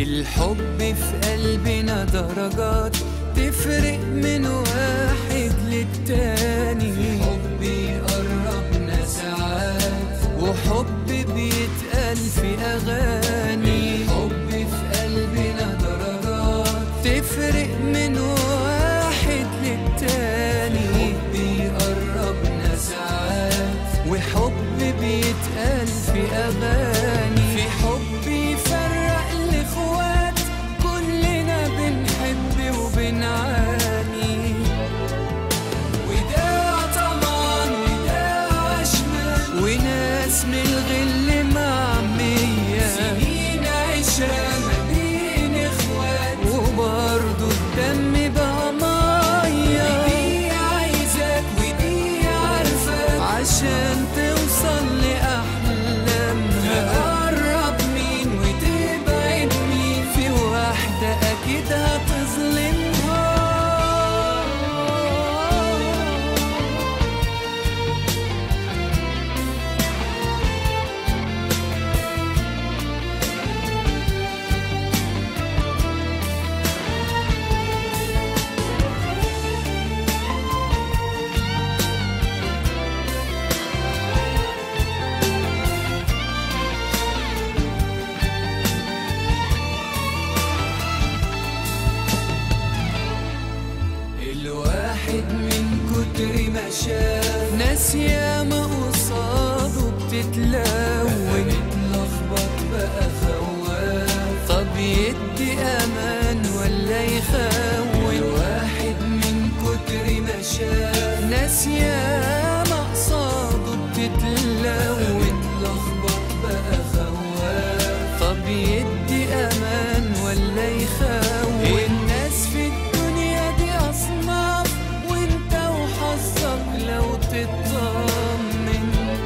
الحب في قلبنا درجات تفرق من واحد للتاني حب يقربنا ساعات وحب بيتقال في أغاني حب في قلبنا درجات تفرق من واحد للتاني حب يقربنا ساعات وحب بيتقال في أغاني في حب يفرق الإخوات كلنا بنحب وبنعاني وده طمان وده عشمان وناس من الغل معمية سنين عشرة ما بين اخوات وبرضه الدم بقى مية دي عايزاك ودي عارفاك عشان توصل لأحلامها تقرب مين وتبعد مين في واحدة أكيد هتظلمها الواحد من كتر ما شاف ناس ياما قصاده بتتلون اتلخبط بقى خواف طب يدي امان ولا يخون الواحد من كتر ما شاف ناس ياما قصاده بتتلون اتلخبط بقى خواف طب يدي امان ولا يخون الناس في الدنيا دي اصناف وانت وحظك لو تطمن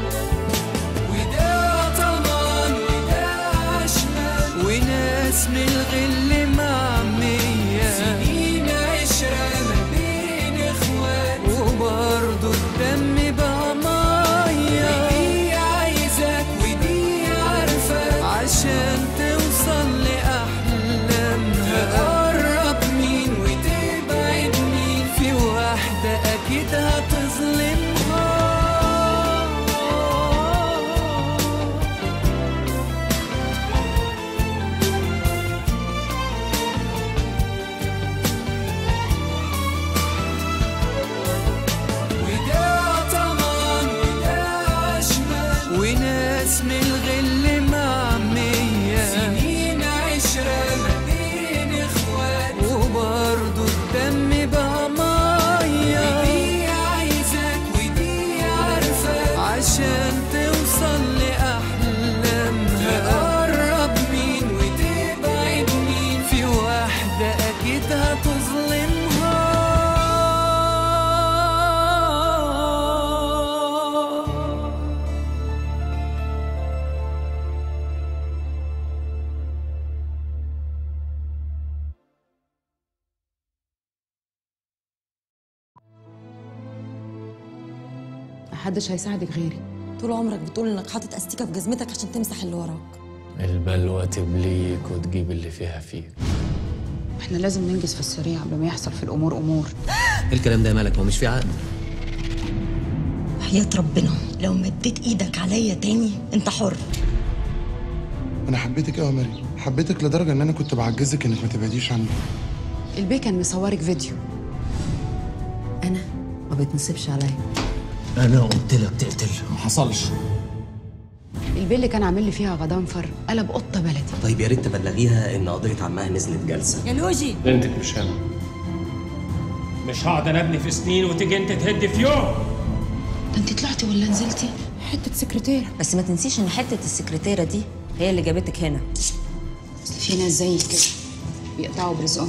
وده طمان وده عشمان وناس من الغل معمية سنين عشرة ما بين اخوات وبرضه الدم بقى مية دي عايزاك ودي عارفاك عشان توصل لأحلامها تقرب مين وتبعد مين في واحدة أكيد هتظلمها وده طمان وده عشمان وناس من الغل معمية سنين عشرة ما بين اخوات وبرضه الدم بقى مية دي عايزاك ودي عارفاك عشان توصل لأحلامها تقرب مين وتبعد مين في واحدة أكيد هتظلمها محدش هيساعدك غيري طول عمرك بتقول انك حاطط استيكه في جزمتك عشان تمسح اللي وراك البلوة تبليك وتجيب اللي فيها فيك احنا لازم ننجز في السريع قبل ما يحصل في الامور امور ايه الكلام ده يا مالك هو مش في عقد حياة ربنا لو مديت ايدك عليا تاني انت حر انا حبيتك قوي يا مريم حبيتك لدرجه ان انا كنت بعجزك انك ما تبعديش عني البيه كان مصورك فيديو انا ما بتنصبش عليا انا قلت لك تقتل ما حصلش البيه اللي كان عامل لي فيها غضنفر قلب قطه بلدي طيب يا ريت تبلغيها ان قضيه عمها نزلت جلسه يا لوجي بنتك مش هنا مش هقعد ابني في سنين وتيجي انت تهد في يوم ده انت طلعتي ولا نزلتي حته سكرتيره بس ما تنسيش ان حته السكرتيره دي هي اللي جابتك هنا اصل في ناس زيك كده بيقطعوا برزقهم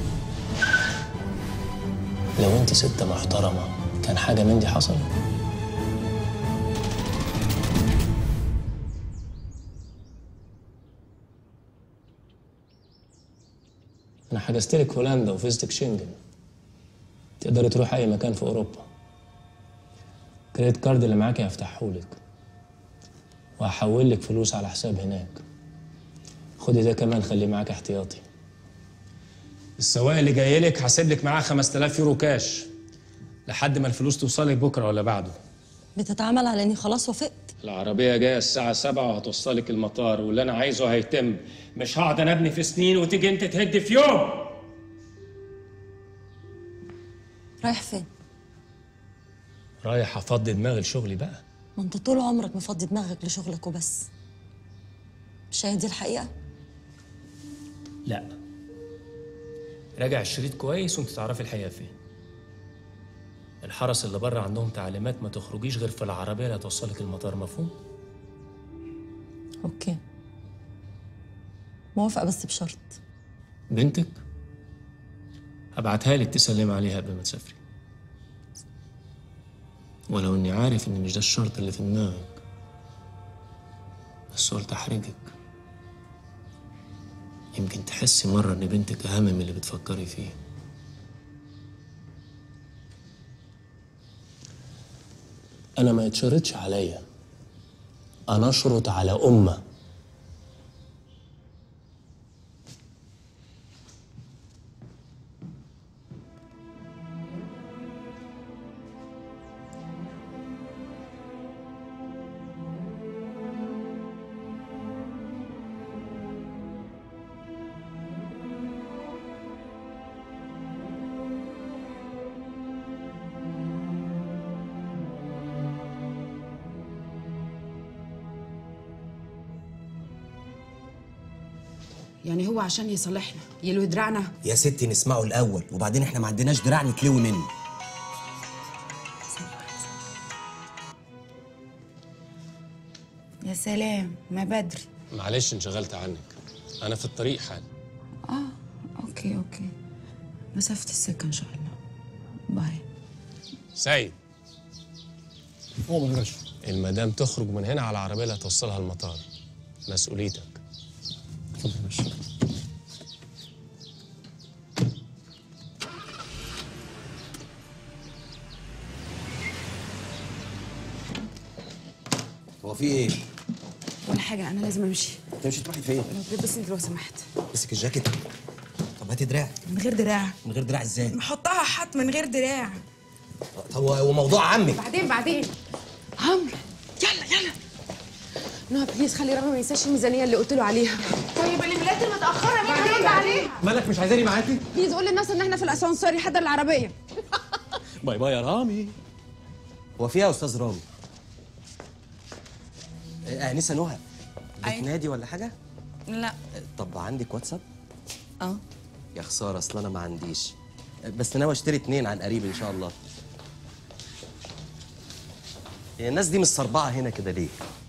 لو انت ست محترمة كان حاجة من دي حصلت أنا حجزت لك هولندا وفيزتك شنجن تقدري تروح أي مكان في أوروبا كريدت كارد اللي معاكي هفتحهولك وهحول لك فلوس على حساب هناك خدي ده كمان خليه معاك احتياطي السواق اللي جاي لك هسيب لك معاه 5000 يورو كاش لحد ما الفلوس توصلك بكره ولا بعده بتتعامل على اني خلاص وافقت العربية جاية الساعة سبعة وهتوصلك المطار واللي أنا عايزه هيتم مش هقعد أنا أبني في سنين وتيجي أنت تهد في يوم رايح فين رايح أفضي دماغي لشغلي بقى ما انت طول عمرك مفضي دماغك لشغلك وبس مش هي دي الحقيقه لا راجع الشريط كويس وانت تعرفي الحقيقة فين الحرس اللي بره عندهم تعليمات ما تخرجيش غير في العربية اللي هتوصلك المطار مفهوم؟ اوكي موافقه بس بشرط بنتك هبعتها لك تسلم عليها قبل ما تسافري ولو اني عارف ان مش ده الشرط اللي في دماغك بس قلت احرجك يمكن تحسي مرة ان بنتك اهم من اللي بتفكري فيه انا ما يتشرطش عليا انا اشرط على امه يعني هو عشان يصالحنا يلوي دراعنا يا ستي نسمعه الاول وبعدين احنا ما عندناش دراع نتلوي منه يا سلام ما بدري معلش انشغلت عنك انا في الطريق حال اه اوكي اوكي مسافة السكة ان شاء الله باي سيد هو ما جراش المدام تخرج من هنا على العربية اللي هتوصلها المطار مسؤوليتك اتفضل يا باشا هو في ايه؟ ولا حاجة أنا لازم أمشي تمشي تروحي فين؟ لو تلبسني لو سمحت امسك الجاكيت طب هاتي دراع من غير دراع من غير دراع ازاي؟ نحطها حط من غير دراع طب هو موضوع عمك بعدين بعدين عمرو يلا يلا نوع بليز خلي رامي ما ينساش الميزانية اللي قلت له عليها طيب الإيميلات المتأخرة مين هيرد عليها؟ مالك مش عايزاني معاكي؟ بليز قول للناس إن إحنا في الأسانسير يحضر العربية باي باي يا رامي هو فيها يا استاذ رامي آه، انسه نهى بتنادي ولا حاجه؟ لا طب عندك واتساب؟ اه يا خساره اصل انا ما عنديش بس ناوي اشتري اتنين عن قريب ان شاء الله هي الناس دي مستربعه هنا كده ليه؟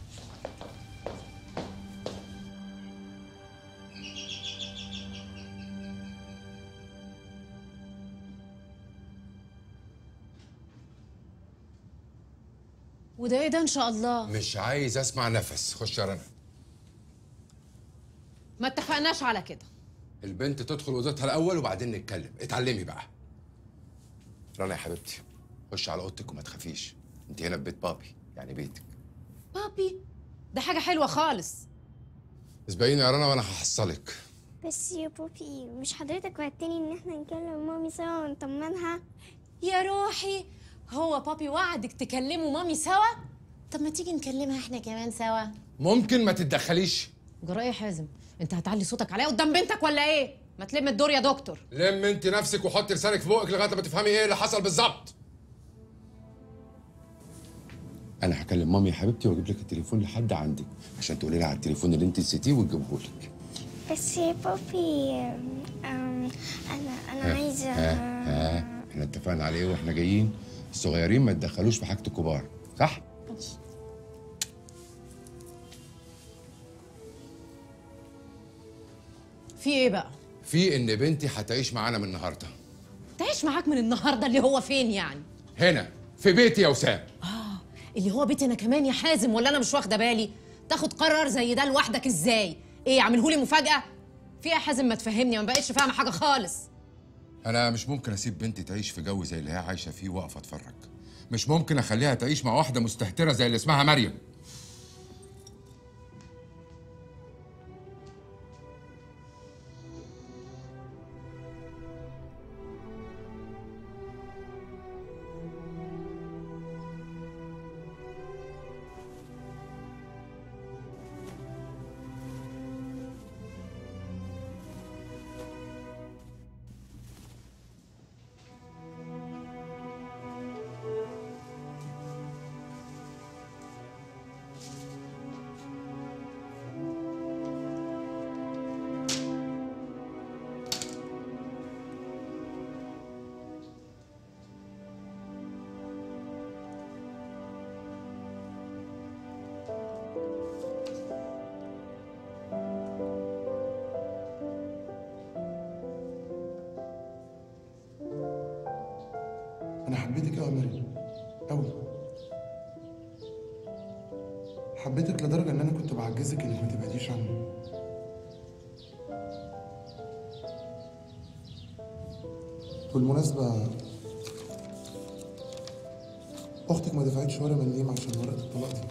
وده ايه ده ان شاء الله مش عايز اسمع نفس خش يا رنا ما اتفقناش على كده البنت تدخل اوضتها الاول وبعدين نتكلم اتعلمي بقى رنا يا حبيبتي خش على اوضتك وما تخافيش انت هنا في بيت بابي يعني بيتك بابي ده حاجه حلوه خالص اسبقيني يا رنا وانا هحصلك بس يا بوبي مش حضرتك وعدتني ان احنا نكلم مامي سوا ونطمنها يا روحي هو بابي وعدك تكلموا مامي سوا طب ما تيجي نكلمها احنا كمان سوا ممكن ما تتدخليش جرايه يا حازم انت هتعلي صوتك عليا قدام بنتك ولا ايه ما تلم الدور يا دكتور لم انت نفسك وحطي لسانك في بقك لغايه ما تفهمي ايه اللي حصل بالظبط انا هكلم مامي يا حبيبتي واجيب لك التليفون لحد عندك عشان تقولي لها على التليفون اللي انت نسيتيه وتجيبه لك بس يا بوبي أم، انا انا عايزه ها ها احنا اتفقنا على ايه واحنا جايين الصغيرين ما تدخلوش في حاجه الكبار صح في ايه بقى في ان بنتي هتعيش معانا من النهارده تعيش معاك من النهارده اللي هو فين يعني هنا في بيتي يا وسام اللي هو بيتي انا كمان يا حازم ولا انا مش واخده بالي تاخد قرار زي ده لوحدك ازاي ايه عاملهولي مفاجاه في ايه يا حازم ما تفهمني ما بقتش فاهمه حاجه خالص انا مش ممكن اسيب بنتي تعيش في جو زي اللي هي عايشه فيه واقف اتفرج مش ممكن اخليها تعيش مع واحده مستهتره زي اللي اسمها مريم انا حبيتك قوي يا مريم قوي حبيتك لدرجه ان انا كنت بعجزك انك ما تبعديش عني بالمناسبه اختك ما دفعتش ولا مليم عشان ورقه الطلاق دي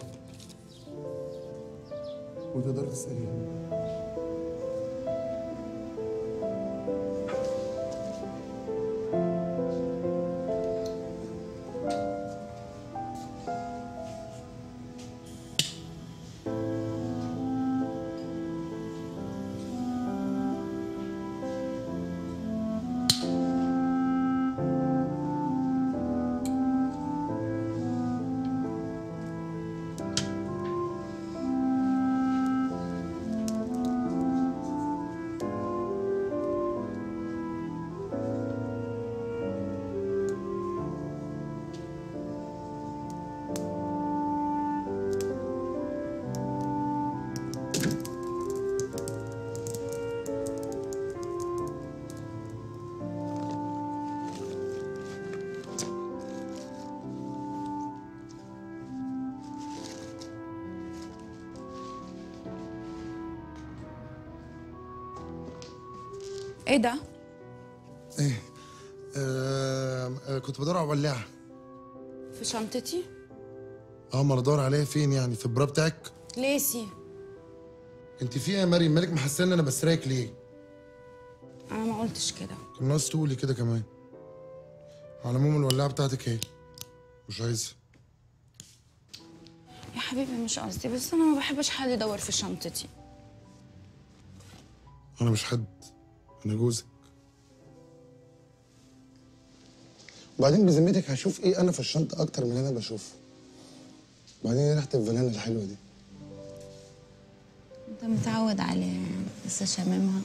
وتقدر تساليها ايه ده؟ ايه آه آه، كنت بدور على ولاعه في شنطتي؟ اه ما انا ادور عليها فين يعني في البرا بتاعك ليسي انت في ايه يا مريم مالك محسن انا بسرقك ليه انا ما قلتش كده كان ناقص تقولي كده كمان على العموم الولاعه بتاعتك اهي مش عايزها يا حبيبي مش قصدي بس انا ما بحبش حد يدور في شنطتي انا مش حد انا جوزك وبعدين بذمتك هشوف ايه انا في الشنطه اكتر من اللي انا بشوفه وبعدين ايه ريحه الفانيلا الحلوه دي انت متعود عليها يعني بس شاممها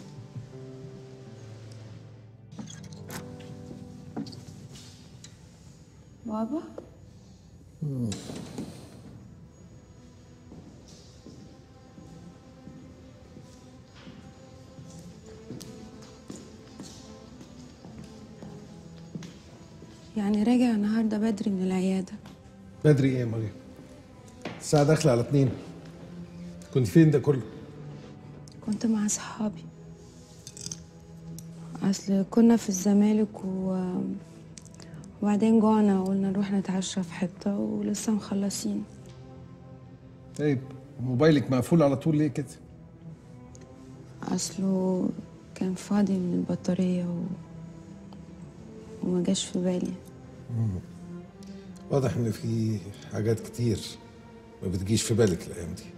بابا يعني راجع النهارده بدري من العياده بدري ايه يا مريم الساعة داخلة على اتنين كنت فين ده كله؟ كنت مع صحابي اصل كنا في الزمالك و... وبعدين جوعنا وقلنا نروح نتعشى في حته ولسه مخلصين طيب موبايلك مقفول على طول ليه كده؟ اصله كان فاضي من البطاريه و... وما جاش في بالي واضح ان في حاجات كتير ما بتجيش في بالك الايام دي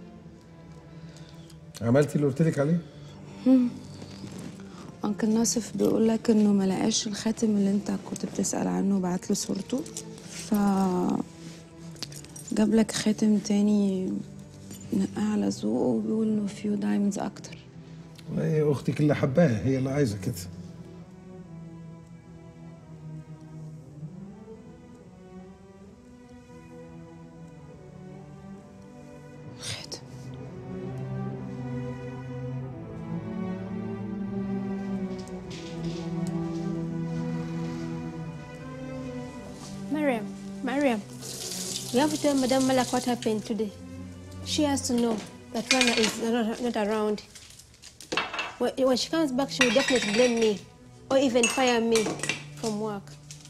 عملتي اللي قلت لك عليه؟ هم. انكل ناصف بيقول لك انه ما لقاش الخاتم اللي انت كنت بتسأل عنه وبعت له صورته ف جاب لك خاتم تاني نقاه على ذوقه وبيقول انه فيه دايموندز اكتر هي اختك اللي حباها هي اللي عايزه كده Mariam, Mariam, you have to tell Madame Malak what happened today. She has to know that Rana is not, not around. When, when she comes back, she will definitely blame me or even fire me from work.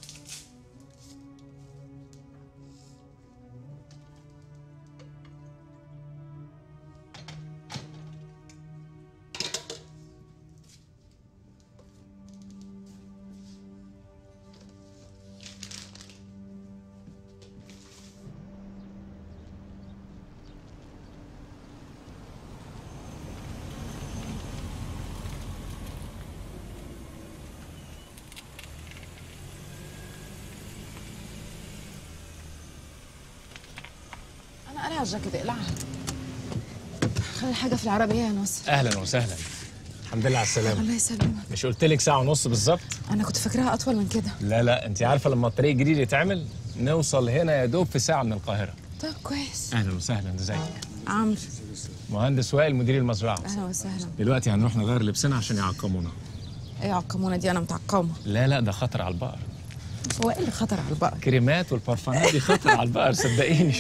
انا قلع الجاكيت اقلعها خلي حاجه في العربيه يا ناصر اهلا وسهلا الحمد لله على السلامه الله يسلمك مش قلت لك ساعه ونص بالظبط انا كنت فاكراها اطول من كده لا لا انت عارفه لما الطريق الجديد يتعمل نوصل هنا يا دوب في ساعه من القاهره طب كويس اهلا وسهلا ازيك عمرو مهندس وائل مدير المزرعه اهلا وسهلا دلوقتي هنروح نغير لبسنا عشان يعقمونا ايه عقمونا دي انا متعقمه لا لا ده خطر على البقر هو ايه اللي خطر على البقر كريمات والبرفانات دي خطر على البقر صدقيني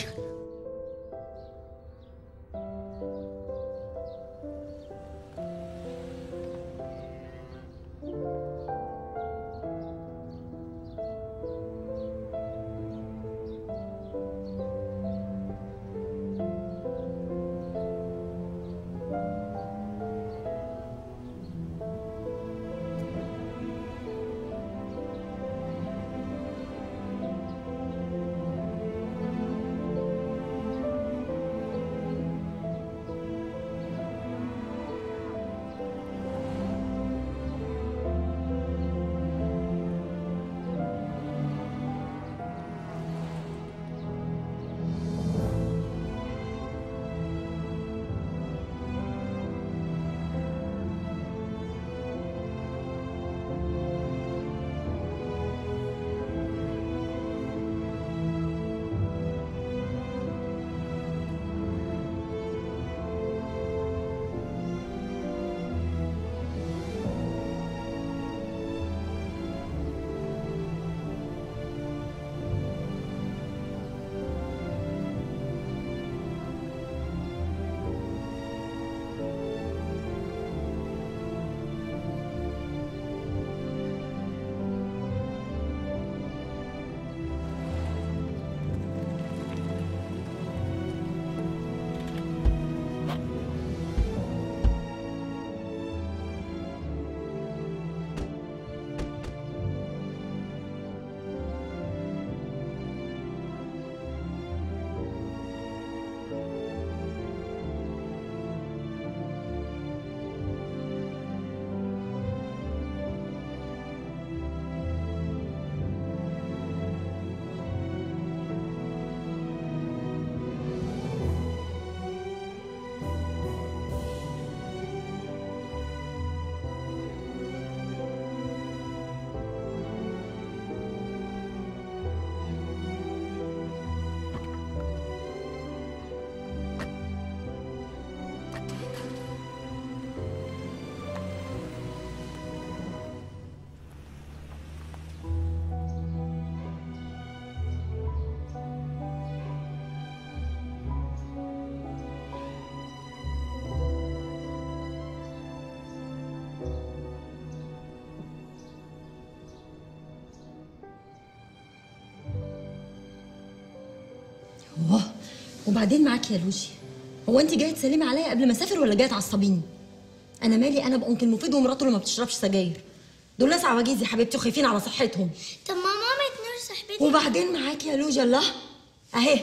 واه وبعدين معاكي يا لوجي هو انت جايه تسلمي عليا قبل ما اسافر ولا جايه تعصبيني انا مالي انا بانكل مفيد ومراته اللي ما بتشربش سجاير دول ناس عواجيز يا حبيبتي وخايفين على صحتهم طب ما مامة نور صاحبتي وبعدين معاكي يا لوجي الله اهي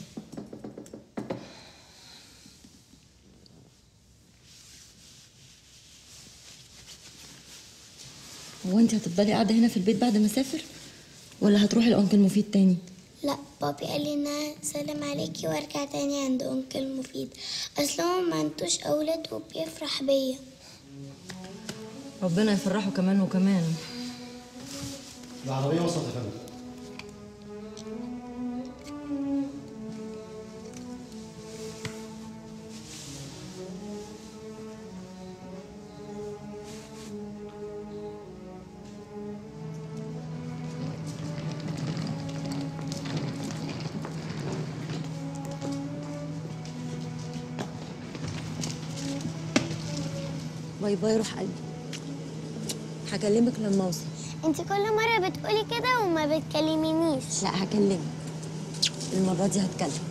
هو انت هتفضلي قاعده هنا في البيت بعد ما اسافر ولا هتروحي لانكل مفيد تاني لا بابي قال لي ان انا سلم عليكي وارجع تاني عند انكل مفيد اصل هو ما عندوش اولاد وبيفرح بيا ربنا يفرحه كمان وكمان العربية وصلت يا فندم باي باي روح قلبي هكلمك لما اوصل انت كل مرة بتقولي كده وما بتكلمينيش لا هكلمك المره دي هتكلم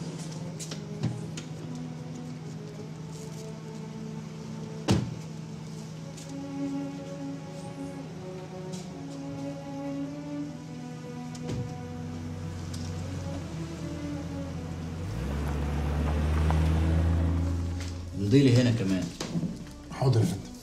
امضي لي هنا كمان حاضر يا فندم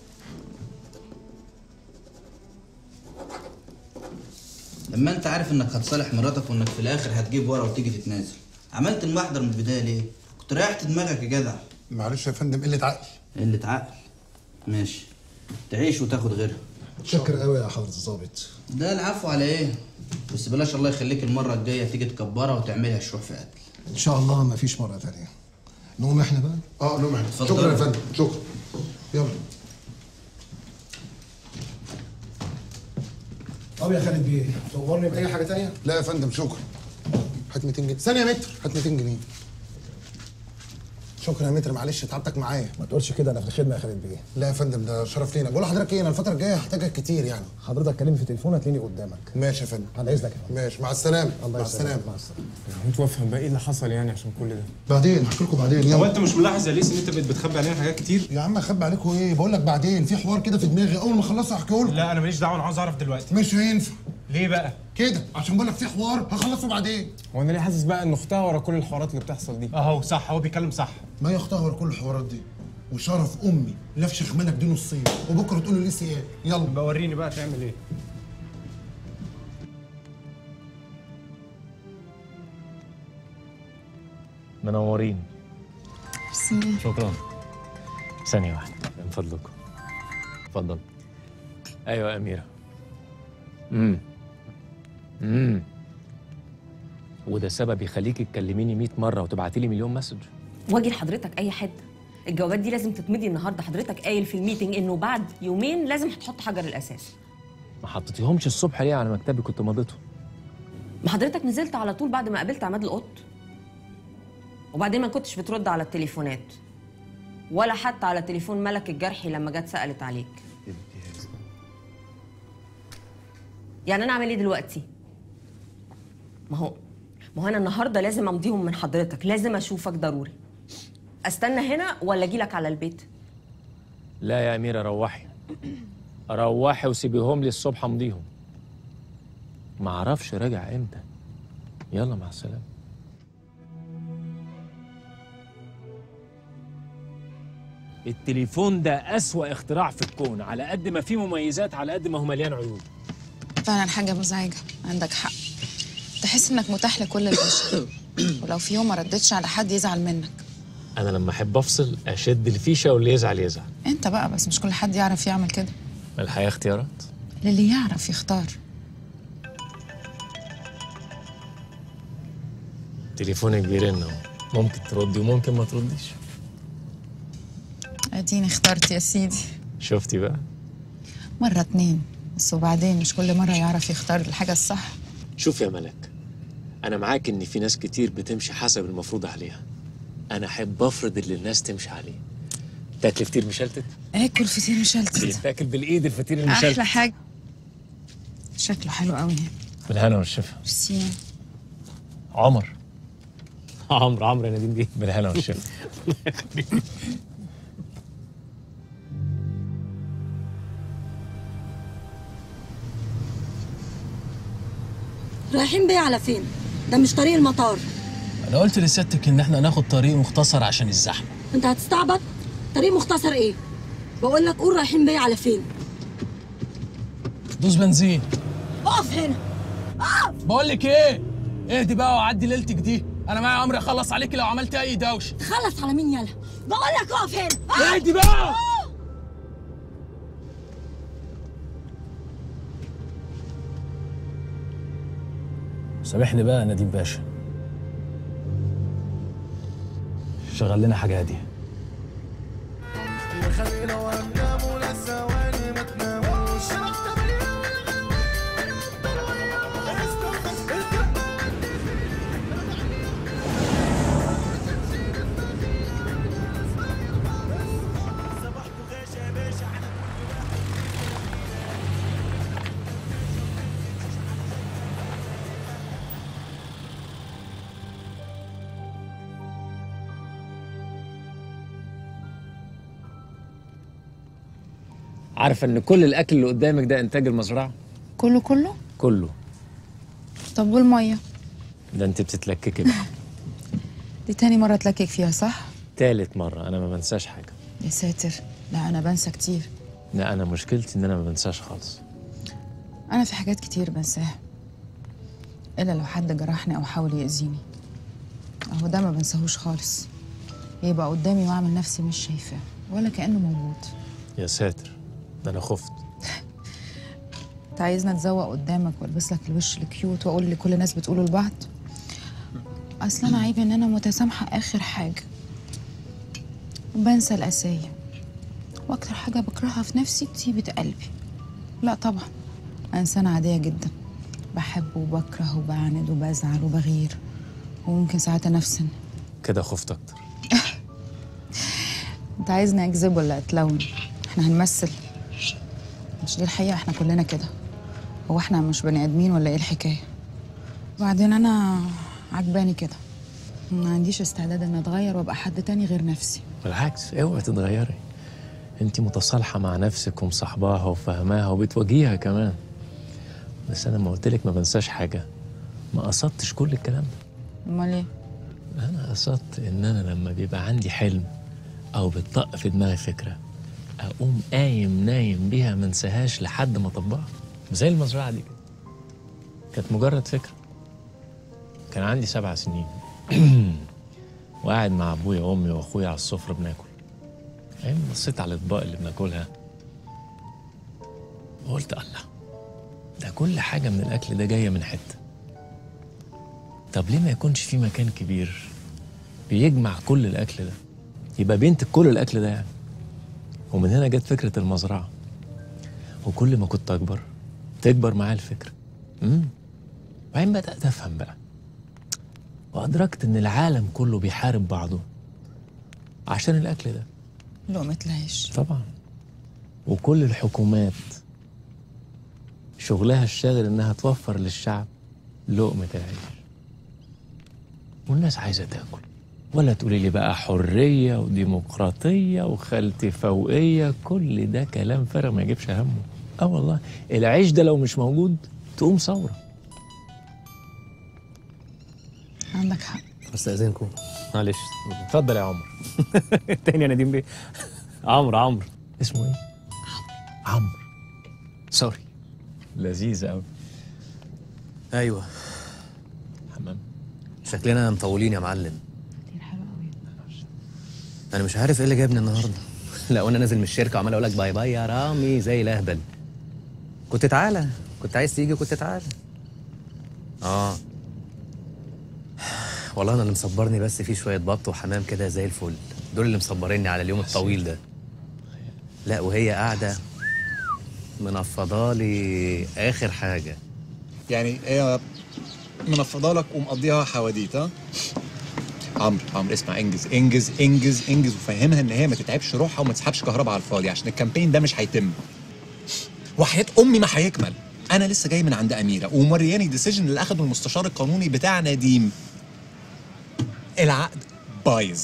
لما انت عارف انك هتصالح مراتك وانك في الاخر هتجيب ورا وتيجي تتنازل عملت المحضر من البدايه ليه كنت ريحت دماغك يا جدع معلش يا فندم قله عقل قله عقل ماشي تعيش وتاخد غيرها شكر قوي يا حضرة الظابط ده العفو على ايه بس بلاش الله يخليك المره الجايه تيجي تكبرها وتعملها شروح في قتل ان شاء الله ما فيش مرة تانية نقوم احنا بقى اه نقوم احنا اتفضل. شكرا يا فندم شكرا يلا طب يا خالد بيه صورني باي حاجه تانية لا يا فندم شكرا هات 200 جنيه ثانيه يا متر هات 200 جنيه شكرا يا متر معلش تعبتك معايا ما تقولش كده انا في الخدمه يا خالد بيه لا يا فندم ده شرف لينا بقول لحضرتك ايه انا الفتره الجايه هحتاجك كتير يعني حضرتك كلمني في التليفون هتلاقيني قدامك ماشي يا فندم على اذنك يا فندم. ماشي مع السلامه الله مع يسلمك السلامه مع السلامه انتوا افهم بقى ايه اللي حصل يعني عشان كل ده بعدين هحكي لكم بعدين هو يلا انت مش ملاحظ يا ليس ان انت بقيت بتخبي علينا حاجات كتير يا عم اخبي عليكم ايه بقول لك بعدين في حوار كده في دماغي اول ما اخلصه احكيه لكم لا انا ماليش دعوه انا عاوز اعرف دلوقتي مش هينفع ليه بقى كده عشان بقول لك في حوار هخلصه بعدين هو انا ليه حاسس بقى ان اختها ورا كل الحوارات اللي بتحصل دي اهو صح هو بيتكلم صح ما يختار ورا كل الحوارات دي وشرف امي لفشخ منك دي نصين وبكره تقول له ليه سيئات يلا بقى وريني بقى تعمل ايه منورين ميرسي شكرا ثانية واحدة من فضلكم اتفضل أيوة يا أميرة امم امم وده سبب يخليكي تكلميني 100 مرة وتبعتي لي مليون مسج واجي لحضرتك اي حد الجوابات دي لازم تتمضي النهارده حضرتك قايل في الميتنج انه بعد يومين لازم هتحط حجر الاساس ما حطيتيهمش الصبح ليه على مكتبي كنت مضيتهم ما حضرتك نزلت على طول بعد ما قابلت عماد القط وبعدين ما كنتش بترد على التليفونات ولا حتى على تليفون ملك الجرحي لما جت سألت عليك يعني انا اعمل ايه دلوقتي ما هو ما هو انا النهارده لازم امضيهم من حضرتك لازم اشوفك ضروري استنى هنا ولا اجي لك على البيت لا يا أميرة روحي روحي وسيبيهم لي الصبح امضيهم ما اعرفش راجع امتى يلا مع السلامة التليفون ده أسوأ اختراع في الكون على قد ما فيه مميزات على قد ما هو مليان عيوب فعلا حاجة مزعجة عندك حق تحس انك متاح لكل البشر ولو في يوم ما ردتش على حد يزعل منك أنا لما أحب أفصل أشد الفيشة واللي يزعل يزعل انت بقى بس مش كل حد يعرف يعمل كده الحياة اختيارات للي يعرف يختار تليفونك بيرن اهو ممكن تردي وممكن ما ترديش اديني اخترت يا سيدي شفتي بقى مرة اتنين بس وبعدين مش كل مرة يعرف يختار الحاجة الصح شوف يا ملك أنا معاك إن في ناس كتير بتمشي حسب المفروض عليها أنا أحب أفرض اللي الناس تمشي عليه تاكل فطير مشلتت؟ اكل فطير مشلتت بيتاكل بالإيد الفطير المشلتت احلى حاجة شكله حلو قوي بالهنا والشفا ميرسي عمر عمرو عمرو يا نادين دي بالهنا والشفا رايحين بيه على فين ده مش طريق المطار انا قلت لسيادتك ان احنا ناخد طريق مختصر عشان الزحمه انت هتستعبط طريق مختصر ايه بقول لك قول رايحين بيه على فين دوس بنزين اقف هنا اقف بقول لك ايه اهدي بقى وعدي ليلتك دي انا معايا امر اخلص عليكي لو عملت اي دوشه تخلص على مين يلا بقول لك اقف هنا اهدي بقى سامحني بقى يا نديم باشا شغل لنا حاجه هاديه خلينا وهننام ولا ثواني ما تناموش عارفة إن كل الأكل اللي قدامك ده إنتاج المزرعة؟ كله كله كله طب والمية ده أنت بتتلككي بقى دي تاني مرة تلكك فيها صح تالت مرة أنا ما بنساش حاجة يا ساتر لا انا بنسى كتير لا أنا مشكلتي إن أنا ما بنساش خالص انا في حاجات كتير بنساها الا لو حد جرحني او حاول يأذيني اهو ده ما بنساهوش خالص يبقى قدامي واعمل نفسي مش شايفاه ولا كأنه موجود يا ساتر ده أنا خفت انت عايزنا اتزوق قدامك والبس لك الوش الكيوت واقول لكل الناس بتقولوا لبعض اصل انا عيبي ان انا متسامحه اخر حاجه وبنسى القسايا واكتر حاجه بكرهها في نفسي طيبه قلبي لا طبعا أنا إنسانة عادية جدا بحب وبكره وبعاند وبزعل وبغير وممكن ساعات أنفسن كده خفت اكتر أنت عايزني أكذب ولا أتلون؟ إحنا هنمثل مش دي الحقيقة إحنا كلنا كده هو إحنا مش بني آدمين ولا إيه الحكاية؟ وبعدين أنا عجباني كده ما عنديش استعداد إن أتغير وأبقى حد تاني غير نفسي بالعكس اوعي تتغيري انت متصالحه مع نفسك ومصاحباها وفاهماها وبتواجهيها كمان بس انا لما قلت لك ما بنساش حاجه ما قصدتش كل الكلام ده أمال إيه؟ انا قصدت ان انا لما بيبقى عندي حلم او بتطق في دماغي فكره اقوم قايم نايم بيها ما انساهاش لحد ما اطبقها زي المزرعه دي كده كانت مجرد فكره كان عندي سبع سنين وقاعد مع ابويا وامي واخويا على السفره بناكل ايام بصيت على الاطباق اللي بناكلها وقلت الله ده كل حاجه من الاكل ده جايه من حته طب ليه ما يكونش في مكان كبير بيجمع كل الاكل ده يبقى بينتج كل الاكل ده يعني ومن هنا جت فكره المزرعه وكل ما كنت اكبر تكبر معايا الفكره امم وبعدين بدات افهم بقى وادركت ان العالم كله بيحارب بعضه عشان الاكل ده لقمة العيش طبعا وكل الحكومات شغلها الشاغل انها توفر للشعب لقمة العيش والناس عايزة تاكل ولا تقولي لي بقى حرية وديمقراطية وخالتي فوقية كل ده كلام فارغ ما يجيبش همه اه والله العيش ده لو مش موجود تقوم ثورة عندك حق استاذنكم معلش اتفضل يا عمر تاني يا نديم بيه عمرو عمرو اسمه ايه؟ عمرو سوري لذيذ قوي ايوه حمام شكلنا مطولين يا معلم انا مش عارف ايه اللي جابني النهارده لا وانا نازل من الشركه وعمال اقول لك باي باي يا رامي زي الاهبل كنت تعالى كنت عايز تيجي كنت تعالى اه والله انا اللي مصبرني بس في شويه بط وحمام كده زي الفل دول اللي مصبريني على اليوم الطويل ده لا وهي قاعده منفضالي اخر حاجه يعني هي منفضه لك ومقضيها حواديت ها عمرو عمرو اسمع انجز انجز انجز انجز وفهمها ان هي ما تتعبش روحها وما تسحبش كهرباء على الفاضي عشان الكامبين ده مش هيتم وحياة امي ما هيكمل انا لسه جاي من عند اميره ومورياني الديسيجن اللي اخده المستشار القانوني بتاع نديم العقد بايظ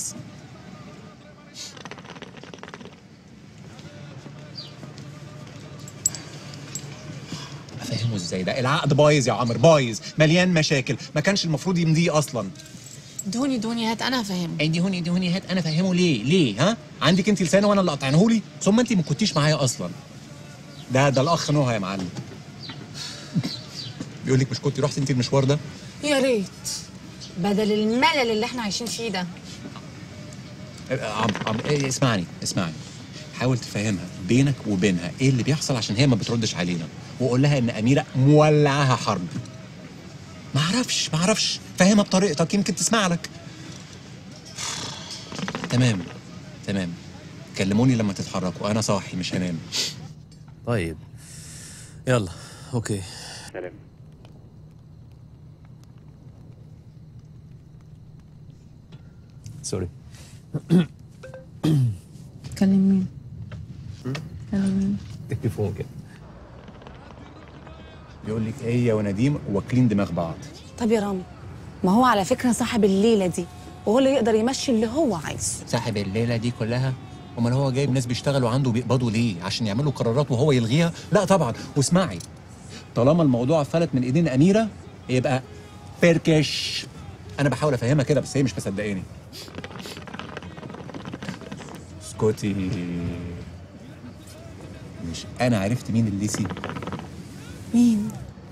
افهمه ازاي ده العقد بايظ يا عمرو بايظ مليان مشاكل ما كانش المفروض يمضيه اصلا دهوني دهوني هات انا هفهمك اي دهوني دهوني هات انا افهمه ليه ليه ها عندك انت لسانه وانا اللي قاطعينه لي ثم انت ما كنتيش معايا اصلا ده ده الاخ نوها يا معلم بيقول لك مش كنت رحت انت المشوار ده يا ريت بدل الملل اللي احنا عايشين فيه ده آه، عمرو عمرو إيه اسمعني اسمعني حاول تفهمها بينك وبينها ايه اللي بيحصل عشان هي ما بتردش علينا وقول لها ان اميره مولعاها حرب ما اعرفش ما اعرفش فهمها بطريقتك يمكن تسمع لك تمام تمام كلموني لما تتحركوا انا صاحي مش هنام طيب يلا اوكي سلام سوري تكلم مين؟ تكلم مين؟ تليفون كده بيقول لك هي ونديم واكلين دماغ بعض طب يا رامي ما هو على فكره صاحب الليله دي وهو اللي يقدر يمشي اللي هو عايزه صاحب الليله دي كلها امال هو جايب ناس بيشتغلوا عنده بيقبضوا ليه عشان يعملوا قرارات وهو يلغيها لا طبعا واسمعي طالما الموضوع فلت من ايدين اميره يبقى فركش انا بحاول افهمها كده بس هي مش مصدقاني اسكتي مش انا عرفت مين الليسي مين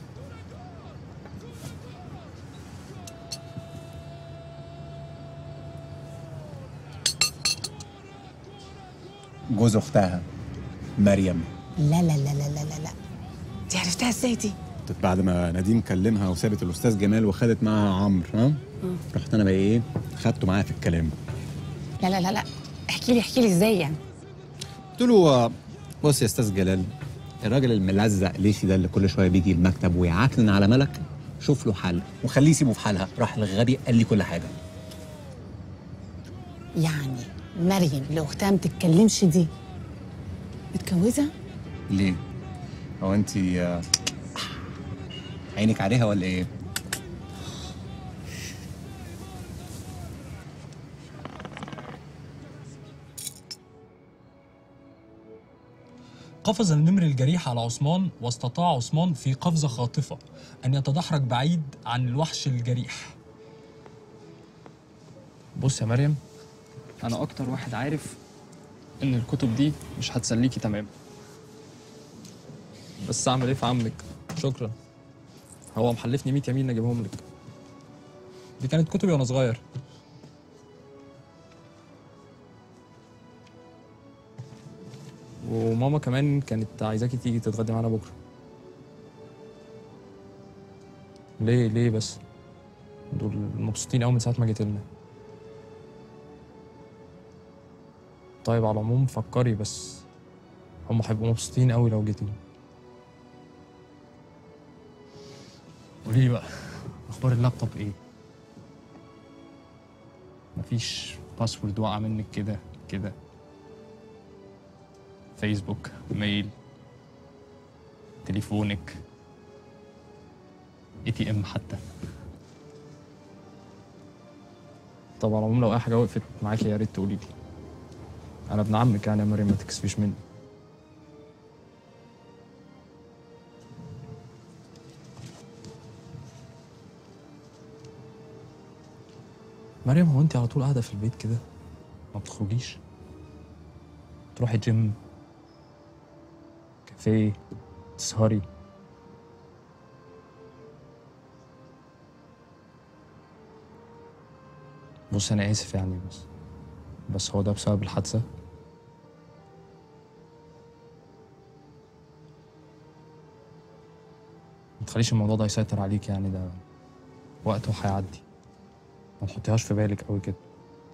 جوز اختها مريم لا لا لا لا لا لا لا دي عرفتها ازاي دي بعد ما نديم كلمها وسابت الاستاذ جمال وخدت معاها عمرو ها رحت انا بقى ايه خدته معايا في الكلام لا لا لا لا احكي لي احكي لي ازاي يعني قلت له بص يا استاذ جلال الراجل الملزق ليسي ده اللي كل شويه بيجي المكتب ويعكنن على ملك شوف له حل وخليه يسيبه في حالها راح الغبي قال لي كل حاجه يعني مريم اللي اختها ما تتكلمش دي متجوزه ليه هو انت عينك عليها ولا ايه قفز النمر الجريح على عثمان واستطاع عثمان في قفزة خاطفة أن يتدحرج بعيد عن الوحش الجريح بص يا مريم انا اكتر واحد عارف ان الكتب دي مش هتسليكي تمام بس اعمل ايه في عمك شكرا هو محلفني 100 يمين اجيبهم لك دي كانت كتبي وانا صغير وماما كمان كانت عايزاكي تيجي تتغدي معانا بكره ليه ليه بس دول مبسوطين قوي من ساعه ما جيت لنا طيب على العموم فكري بس هم هيبقوا مبسوطين قوي لو جيتي قولي لي بقى اخبار اللابتوب ايه مفيش باسورد واقع منك كده كده فيسبوك ميل تليفونك اي تي ام حتى طب على العموم لو اي حاجه وقفت معاكي يا ريت تقولي لي انا ابن عمك يعني يا مريم ما تكسفيش مني مريم هو انت على طول قاعده في البيت كده ما بتخرجيش تروحي جيم كافيه تسهري بص انا اسف يعني بس بس هو ده بسبب الحادثه ما تخليش الموضوع ده يسيطر عليك يعني ده وقته هيعدي ما تحطيهاش في بالك قوي كده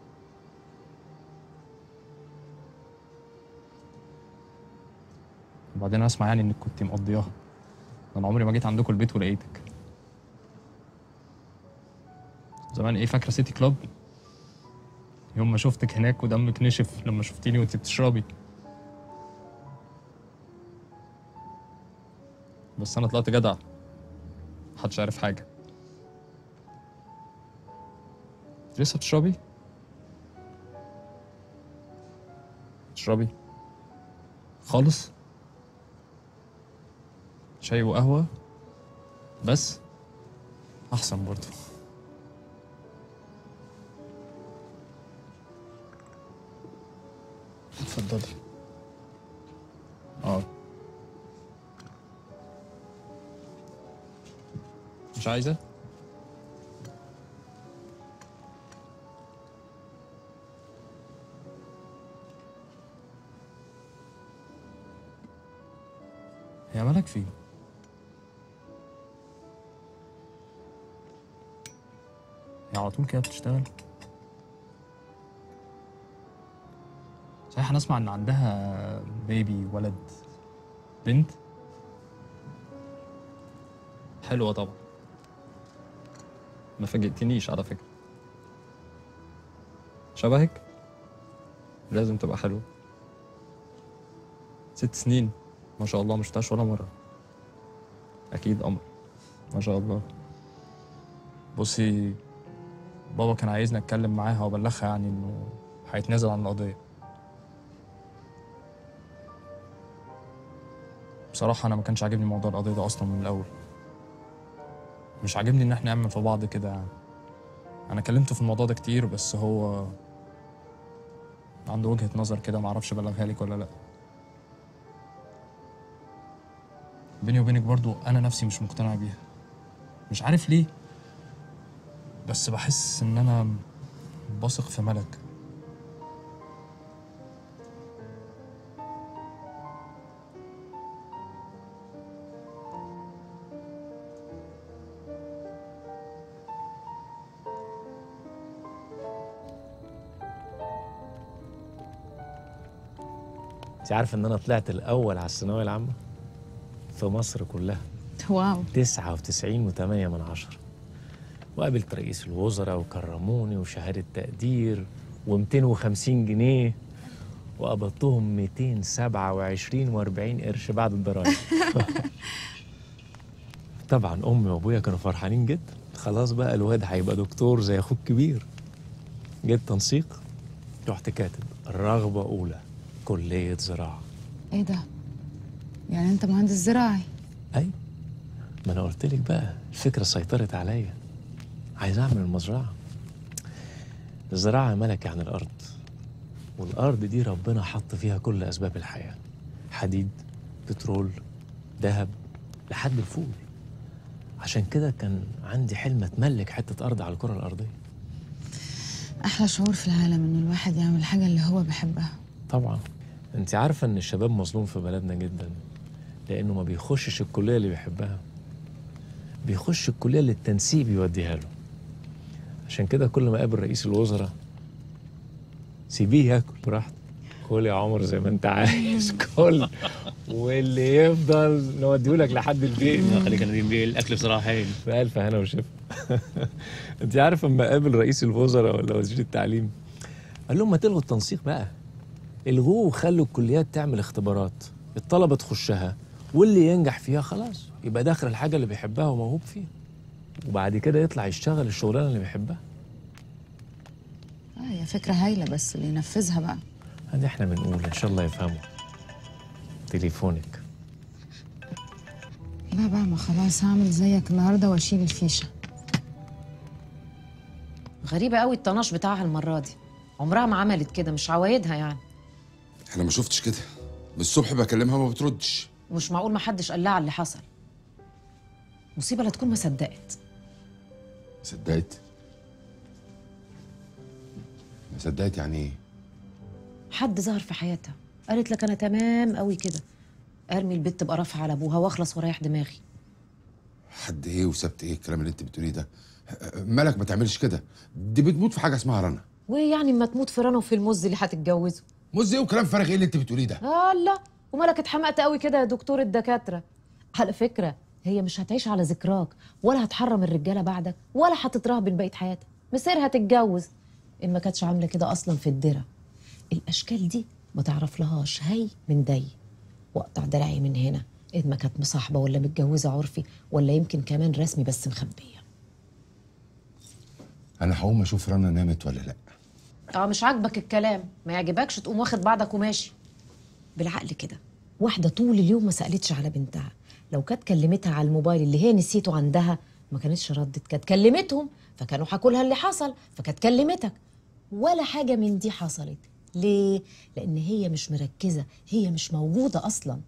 وبعدين اسمع يعني انك كنت مقضياها انا عمري ما جيت عندكم البيت ولقيتك زمان ايه فاكره سيتي كلوب يوم ما شفتك هناك ودمك نشف لما شفتيني وانت بتشربي بس انا طلعت جدع محدش عارف حاجه انت لسه بتشربي تشربي خالص شاي وقهوه بس احسن برضه اتفضلي اه مش عايزة؟ هي مالك فيه؟ هي على طول كده بتشتغل؟ صحيح انا اسمع ان عندها بيبي ولد بنت حلوة طبعا ما فاجئتنيش على فكرة شبهك لازم تبقى حلوة ست سنين ما شاء الله مش شفتهاش ولا مرة أكيد قمر ما شاء الله بصي بابا كان عايزني أتكلم معاها وأبلغها يعني إنه هيتنازل عن القضية بصراحة أنا ما كانش عاجبني موضوع القضية ده أصلا من الأول مش عاجبني إن إحنا نعمل في بعض كده يعني أنا كلمته في الموضوع ده كتير بس هو عنده وجهة نظر كده معرفش أبلغها لك ولا لأ بيني وبينك برضو أنا نفسي مش مقتنع بيها مش عارف ليه بس بحس إن أنا بثق في ملك انت عارف ان انا طلعت الاول على الثانويه العامه في مصر كلها واو 99 وثمانية من عشرة وقابلت رئيس الوزراء وكرموني وشهادة تقدير و250 جنيه وقبضتهم 227 و40 قرش بعد الضرايب طبعا امي وابويا كانوا فرحانين جدا خلاص بقى الواد هيبقى دكتور زي اخوك كبير جيت تنسيق رحت كاتب الرغبة أولى كلية زراعة ايه ده يعني انت مهندس زراعي أي ما أنا قلت لك بقى الفكرة سيطرت عليا عايز أعمل المزرعة الزراعة ملكة عن الأرض والأرض دي ربنا حط فيها كل أسباب الحياة حديد بترول ذهب لحد الفول عشان كده كان عندي حلم أتملك حتة أرض على الكرة الأرضية احلى شعور في العالم ان الواحد يعمل الحاجه اللي هو بيحبها طبعا انت عارفة ان الشباب مظلوم في بلدنا جدا لانه ما بيخشش الكلية اللي بيحبها بيخش الكلية اللي التنسيق بيوديها له عشان كده كل ما قابل رئيس الوزراء سيبيه ياكل براحته كل يا عمر زي ما انت عايز كل واللي يفضل نوديه لك لحد البيت خليك انا بيه الاكل بصراحه هايل بألف هنا وشفا انت عارف اما قابل رئيس الوزراء ولا وزير التعليم قال لهم ما تلغوا التنسيق بقى الغوه وخلوا الكليات تعمل اختبارات الطلبه تخشها واللي ينجح فيها خلاص يبقى داخل الحاجه اللي بيحبها وموهوب فيها وبعد كده يطلع يشتغل الشغلانه اللي بيحبها اه هي فكره هايله بس اللي ينفذها بقى ادي احنا بنقول ان شاء الله يفهموا تليفونك لا بقى ما خلاص هعمل زيك النهارده واشيل الفيشه غريبة قوي الطناش بتاعها المرة دي عمرها ما عملت كده مش عوايدها يعني انا ما شفتش كده من الصبح بكلمها ما بتردش مش معقول ما حدش قال لها على اللي حصل مصيبة لا تكون ما صدقت صدقت ما صدقت يعني ايه حد ظهر في حياتها قالت لك انا تمام قوي كده ارمي البت تبقى رافعه على ابوها واخلص واريح دماغي حد ايه وسبت ايه الكلام اللي انت بتقوليه ده مالك ما تعملش كده دي بتموت في حاجه اسمها رنا وايه يعني اما تموت في رنا وفي المز اللي هتتجوزه مز ايه وكلام فارغ ايه اللي انت بتقوليه ده الله ومالك اتحمقت قوي كده يا دكتور الدكاتره على فكره هي مش هتعيش على ذكراك ولا هتحرم الرجاله بعدك ولا هتترهبن بقيه حياتها مصيرها تتجوز ان ما كانتش عامله كده اصلا في الدره الاشكال دي ما تعرف لهاش هي من دي واقطع دراعي من هنا إذ ما كانت مصاحبه ولا متجوزه عرفي ولا يمكن كمان رسمي بس مخبيه انا هقوم اشوف رنا نامت ولا لا اه مش عاجبك الكلام ما يعجبكش تقوم واخد بعضك وماشي بالعقل كده واحده طول اليوم ما سالتش على بنتها لو كانت كلمتها على الموبايل اللي هي نسيته عندها ما كانتش ردت كانت كلمتهم فكانوا حكوا لها اللي حصل فكانت كلمتك ولا حاجه من دي حصلت ليه لان هي مش مركزه هي مش موجوده اصلا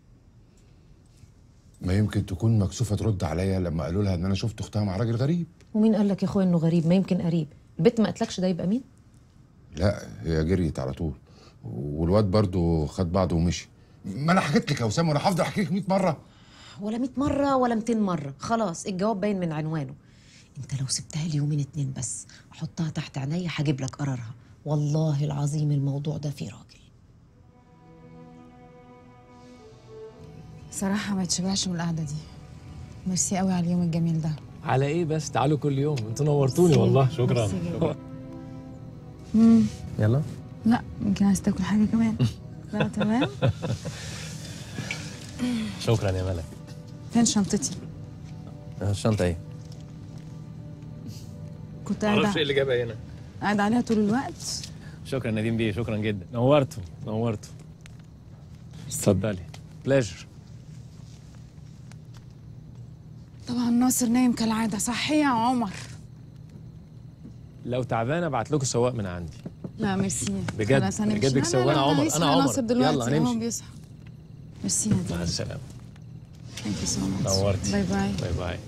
ما يمكن تكون مكسوفه ترد عليا لما قالوا لها ان انا شفت اختها مع راجل غريب ومين قال لك يا اخويا انه غريب ما يمكن قريب البت ما قالتلكش ده يبقى مين لا هي جريت على طول والواد برضو خد بعضه ومشي ما انا حكيت لك يا اسامه وانا هفضل احكي لك 100 مره ولا 100 مره ولا 200 مره خلاص الجواب باين من عنوانه انت لو سبتها لي يومين اتنين بس احطها تحت عينيا هجيب لك قرارها والله العظيم الموضوع ده فيه راجل صراحه ما يتشبعش من القعده دي ميرسي قوي على اليوم الجميل ده على ايه بس تعالوا كل يوم انتوا نورتوني والله شكرا ميرسي جدا. شكرا مم. يلا لا يمكن عايز تاكل حاجه كمان لا تمام شكرا يا ملك فين شنطتي الشنطه ايه كنت معرفش ايه قاعده اللي جابها هنا قاعده عليها طول الوقت شكرا نديم بيه شكرا جدا نورته نورته اتفضلي بلاجر طبعا ناصر نايم كالعاده صح يا عمر لو تعبانه ابعت لكم سواق من عندي لا ميرسي بجد، خلاص هنمشي. بجد لا، لا، سواق. لا، أنا لا، عمر، هيصحى أنا عمر. ناصر دلوقتي يلا، أهو هنمشي. بيصحى ميرسي يا مع دي السلامه ثانك يو سو ماتش نورتي باي باي باي باي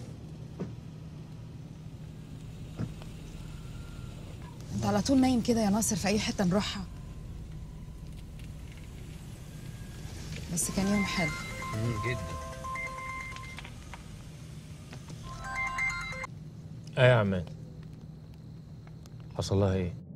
انت على طول نايم كده يا ناصر في اي حته نروحها بس كان يوم حلو جدا ايه يا عمان حصل لها ايه